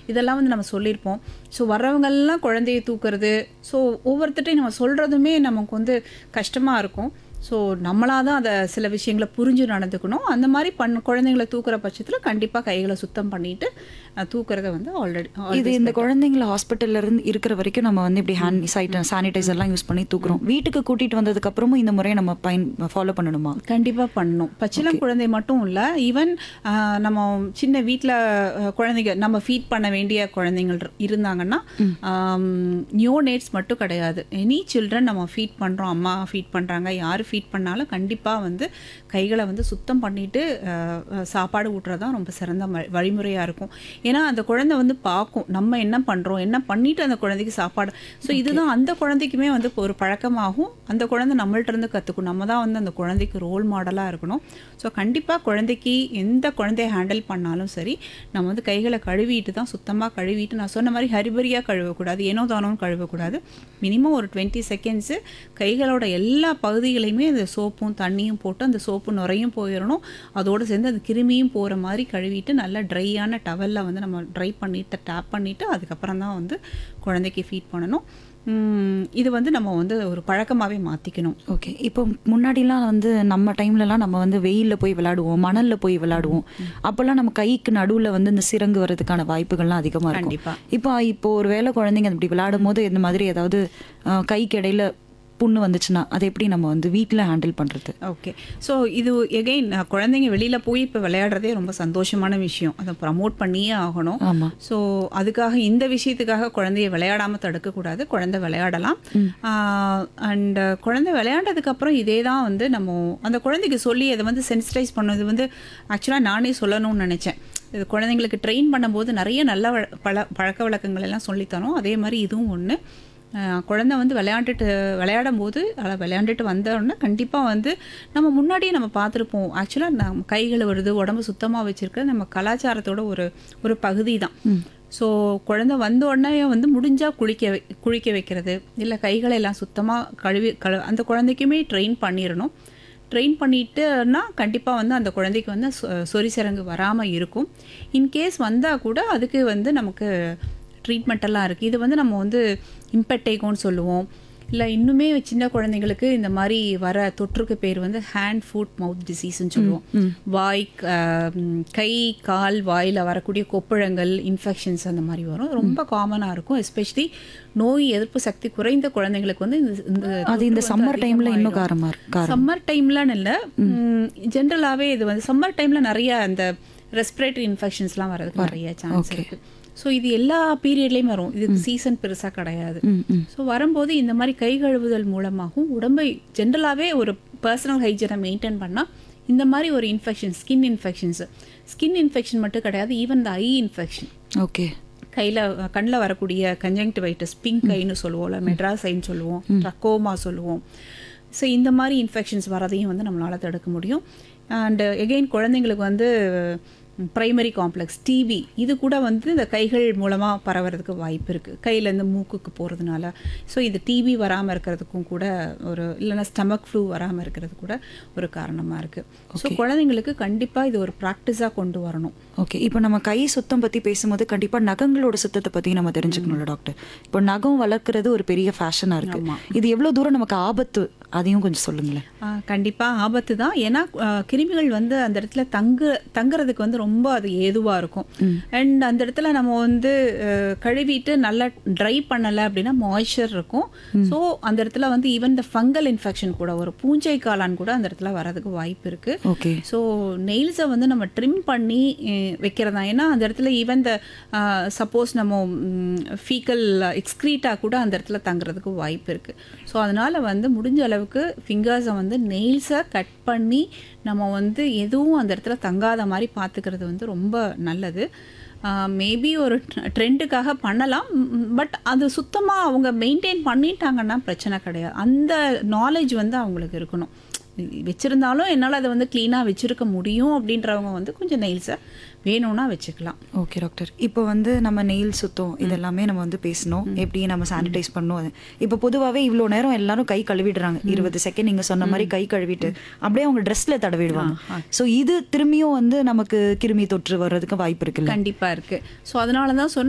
இதெல்லாம் வந்து நம்ம சொல்லியிருப்போம் ஸோ வர்றவங்கெல்லாம் குழந்தைய தூக்குறது ஸோ ஒவ்வொருத்தட்டையும் நம்ம சொல்கிறதுமே நமக்கு வந்து கஷ்டமாக இருக்கும் ஸோ நம்மளாக தான் அதை சில விஷயங்களை புரிஞ்சு நடந்துக்கணும் அந்த மாதிரி பண்ண குழந்தைங்களை தூக்குற பட்சத்தில் கண்டிப்பாக கைகளை சுத்தம் பண்ணிட்டு அஹ், தூக்குறத வந்து ஆல்ரெடி இது இந்த குழந்தைங்கள ஹாஸ்பிட்டல்ல இருந்து இருக்கிற வரைக்கும் நம்ம வந்து இப்படி ஹேண்ட் சைட் சானிடைசர்லாம் யூஸ் பண்ணி தூக்குறோம் வீட்டுக்கு கூட்டிட்டு வந்ததுக்கு அப்புறமும் இந்த முறையை நம்ம பயன் ஃபாலோ பண்ணணுமா கண்டிப்பாக பண்ணணும் பச்சிளம் குழந்தை மட்டும் இல்லை ஈவன் நம்ம சின்ன வீட்டில் குழந்தைங்க நம்ம ஃபீட் பண்ண வேண்டிய குழந்தைங்கள் இரு- இருந்தாங்கன்னா நியோனேட்ஸ் மட்டும் கிடையாது எனி சில்ட்ரன் நம்ம ஃபீட் பண்ணுறோம் அம்மா ஃபீட் பண்ணுறாங்க யார் ஃபீட் பண்ணாலும் கண்டிப்பாக வந்து கைகளை வந்து சுத்தம் பண்ணிட்டு அஹ், அஹ், சாப்பாடு ஊட்டுறது தான் ரொம்ப சிறந்த வ- வழிமுறையாக இருக்கும் ஏன்னா அந்த குழந்தை வந்து பார்க்கும் நம்ம என்ன பண்ணுறோம் என்ன பண்ணிட்டு அந்த குழந்தைக்கு சாப்பாடு ஸோ இதுதான் அந்த குழந்தைக்குமே வந்து ஒரு பழக்கமாகும் அந்த குழந்தை நம்மள்ட்ட இருந்து கற்றுக்கும் நம்ம தான் வந்து அந்த குழந்தைக்கு ரோல் மாடலாக இருக்கணும் ஸோ கண்டிப்பாக குழந்தைக்கு எந்த குழந்தைய ஹேண்டில் பண்ணாலும் சரி நம்ம வந்து கைகளை கழுவிட்டு தான் சுத்தமாக கழுவிட்டு நான் சொன்ன மாதிரி ஹரிபரியாக கழுவக்கூடாது ஏனோ தானோன்னு கழுவக்கூடாது மினிமம் ஒரு டுவெண்ட்டி செகண்ட்ஸு கைகளோட எல்லா பகுதிகளையுமே அந்த சோப்பும் தண்ணியும் போட்டு அந்த சோப்பு நுரையும் போயிடணும் அதோடு சேர்ந்து அந்த கிருமியும் போகிற மாதிரி கழுவிட்டு நல்லா ட்ரையான டவலில் வந்து நம்ம ட்ரை பண்ணிட்டு டேப் பண்ணிவிட்டு அதுக்கப்புறம் தான் வந்து குழந்தைக்கு ஃபீட் பண்ணணும் உம், இது வந்து நம்ம வந்து ஒரு பழக்கமாகவே மாற்றிக்கணும் ஓகே இப்போ முன்னாடிலாம் வந்து நம்ம டைம்லலாம் நம்ம வந்து வெயில்ல போய் விளையாடுவோம் மணல்ல போய் விளையாடுவோம் அப்போல்லாம் நம்ம கைக்கு நடுவுல வந்து இந்த சிறங்கு வர்றதுக்கான வாய்ப்புகள்லாம் அதிகமா இருக்கும் கண்டிப்பா. இப்போ இப்போ ஒரு வேளை குழந்தைங்க இப்படி விளையாடும் போது இந்த மாதிரி ஏதாவது அஹ், கைக்கு இடையில புண்ணு வந்துச்சுன்னா அதை எப்படி நம்ம வந்து வீட்டில் ஹேண்டில் பண்றது ஓகே ஸோ இது எகெயின் குழந்தைங்க வெளியில் போய் இப்போ விளையாடுறதே ரொம்ப சந்தோஷமான விஷயம் அதை ப்ரமோட் பண்ணியே ஆகணும் ஆமா ஸோ அதுக்காக இந்த விஷயத்துக்காக குழந்தைய விளையாடாமல் தடுக்கக்கூடாது குழந்தை விளையாடலாம் அண்ட் குழந்தை விளையாண்டதுக்கு அப்புறம் இதே தான் வந்து நம்ம அந்த குழந்தைக்கு சொல்லி அதை வந்து சென்சிடைஸ் பண்ணது வந்து ஆக்சுவலாக நானே சொல்லணும்னு நினச்சேன் இது குழந்தைங்களுக்கு ட்ரெயின் பண்ணும்போது நிறைய நல்ல வழ- பழ பழக்க வழக்கங்கள் எல்லாம் சொல்லித்தரோம் அதே மாதிரி இதுவும் ஒன்று குழந்தை வந்து விளையாண்டுட்டு விளையாடும் போது அதை விளையாண்டுட்டு வந்தோடனே கண்டிப்பாக வந்து நம்ம முன்னாடியே நம்ம பார்த்துருப்போம் ஆக்சுவலாக நம்ம கைகளை வருது உடம்பு சுத்தமாக வச்சுருக்கிறது நம்ம கலாச்சாரத்தோட ஒரு ஒரு பகுதி தான் ஸோ குழந்தை வந்த உடனே வந்து முடிஞ்சால் குளிக்க வை குளிக்க வைக்கிறது இல்லை கைகளை எல்லாம் சுத்தமாக கழுவி கழு அந்த குழந்தைக்குமே ட்ரெயின் பண்ணிடணும் ட்ரெயின் பண்ணிட்டுனா கண்டிப்பாக வந்து அந்த குழந்தைக்கு வந்து சொ- சொறி சிரங்கு வராமல் இருக்கும் இன்கேஸ் வந்தால் கூட அதுக்கு வந்து நமக்கு ட்ரீட்மெண்ட் எல்லாம் இருக்குது இது வந்து நம்ம வந்து இம்பெட்டைகோன்னு சொல்லுவோம் இல்லை இன்னுமே சின்ன குழந்தைங்களுக்கு இந்த மாதிரி வர தொற்றுக்கு பேர் வந்து ஹேண்ட் ஃபுட் மவுத் டிசீஸ்ன்னு சொல்லுவோம் வாய் க- ம், கை கால் வாயில் வரக்கூடிய கொப்பளங்கள் இன்ஃபெக்ஷன்ஸ் அந்த மாதிரி வரும் ரொம்ப காமனாக இருக்கும் எஸ்பெஷலி நோய் எதிர்ப்பு சக்தி குறைந்த குழந்தைங்களுக்கு வந்து இந்த இந்த அது இந்த சம்மர் டைம்ல இன்னும் காரமா இருக்கு காரம் சம்மர் டைம்லன்னு இல்லை ஜென்ரலாகவே இது வந்து சம்மர் டைம்ல நிறைய அந்த ரெஸ்பிரேட்டரி இன்ஃபெக்ஷன்ஸ்லாம் வரதுக்கு நிறைய சான்ஸ் இருக்கு ஸோ இது எல்லா பீரியட்லேயும் வரும் இதுக்கு சீசன் பெருசாக கிடையாது ம் ம் ஸோ வரும்போது இந்த மாதிரி கை கழுவுதல் மூலமாகவும் உடம்பை ஜென்ரலாகவே ஒரு பர்சனல் ஹைஜனை மெயின்டைன் பண்ணால் இந்த மாதிரி ஒரு infection skin infections skin infection மட்டும் கிடையாது even the eye infection okay கையில் கண்ணில் வரக்கூடிய கன்ஜங்டிவைட்டிஸ் பிங்க் ஐன்னு சொல்லுவோம்ல மெட்ராஸ் ஐன்னு சொல்லுவோம் ட்ரக்கோமா சொல்லுவோம் ஸோ இந்த மாதிரி இன்ஃபெக்ஷன்ஸ் வரதையும் வந்து நம்மளால் தடுக்க முடியும் அண்டு எகெயின் குழந்தைங்களுக்கு வந்து பிரைமரி காம்ப்ளெக்ஸ் டிபி இது கூட வந்து இந்த கைகள் மூலமாக பரவறதுக்கு வாய்ப்பு இருக்குது கையிலேருந்து மூக்குக்கு போகிறதுனால ஸோ இது டிபி வராமல் இருக்கிறதுக்கும் கூட ஒரு இல்லைன்னா ஸ்டமக் ஃப்ளூ வராமல் இருக்கிறது கூட ஒரு காரணமாக இருக்குது ஸோ குழந்தைங்களுக்கு கண்டிப்பாக இது ஒரு ப்ராக்டிஸாக கொண்டு வரணும் ஓகே இப்போ நம்ம கை சுத்தம் பத்தி பேசும்போது கண்டிப்பா நகங்களோட சுத்தத்தை பத்தி நம்ம தெரிஞ்சுக்கணும்ல டாக்டர் இப்போ நகம் வளர்க்கறது ஒரு பெரிய ஃபேஷனா இருக்கு இது எவ்வளவு தூரம் நமக்கு ஆபத்து அதையும் கொஞ்சம் சொல்லுங்களேன் ஆ, கண்டிப்பா ஆபத்து தான் ஏன்னா ஆ, கிருமிகள் வந்து அந்த இடத்துல தங்கு தங்குறதுக்கு வந்து ரொம்ப அது ஏதுவா இருக்கும் அண்ட் அந்த இடத்துல நம்ம வந்து அஹ், கழுவிட்டு நல்லா ட்ரை பண்ணலை அப்படின்னா மாய்ஸ்சர் இருக்கும் ஸோ அந்த இடத்துல வந்து ஈவன் இந்த ஃபங்கல் இன்ஃபெக்ஷன் கூட ஒரு பூஞ்சை காளான் கூட அந்த இடத்துல வரதுக்கு வாய்ப்பு இருக்கு ஓகே ஸோ நெயில்ஸை வந்து நம்ம ட்ரிம் பண்ணி வைக்கிறதா ஏன்னா அந்த இடத்துல ஈவன் த சப்போஸ் நம்ம ஃபீக்கல் எக்ஸ்க்ரீட்டா கூட அந்த இடத்துல தங்குறதுக்கு வாய்ப்பு இருக்குது ஸோ அதனால் வந்து முடிஞ்ச அளவுக்கு ஃபிங்கர்ஸை வந்து நெயில்ஸை கட் பண்ணி நம்ம வந்து எதுவும் அந்த இடத்துல தங்காத மாதிரி பார்த்துக்கிறது வந்து ரொம்ப நல்லது மேபி ஒரு ட்ரெண்டுக்காக பண்ணலாம் பட் அது சுத்தமாக அவங்க மெயின்டைன் பண்ணிட்டாங்கன்னா பிரச்சனை கிடையாது அந்த நாலேஜ் வந்து அவங்களுக்கு இருக்கணும் வச்சுருந்தாலும் என்னால் அதை வந்து க்ளீனாக வச்சுருக்க முடியும் அப்படின்றவங்க வந்து கொஞ்சம் நெயில்ஸை வேணும்னா வச்சுக்கலாம் ஓகே டாக்டர் இப்போ வந்து நம்ம நெயில் சுத்தம் இதெல்லாமே நம்ம வந்து பேசணும் எப்படி நம்ம சானிடைஸ் பண்ணணும் அது இப்போ பொதுவாகவே இவ்வளோ நேரம் எல்லாரும் கை கழுவிடுறாங்க இருபது செகண்ட் நீங்க சொன்ன மாதிரி கை கழுவிட்டு அப்படியே அவங்க ட்ரெஸ்ல தடவிடுவாங்க ஸோ இது திரும்பியும் வந்து நமக்கு கிருமி தொற்று வர்றதுக்கு வாய்ப்பு இருக்குல்ல கண்டிப்பாக இருக்குது ஸோ அதனால தான் சொன்னேன்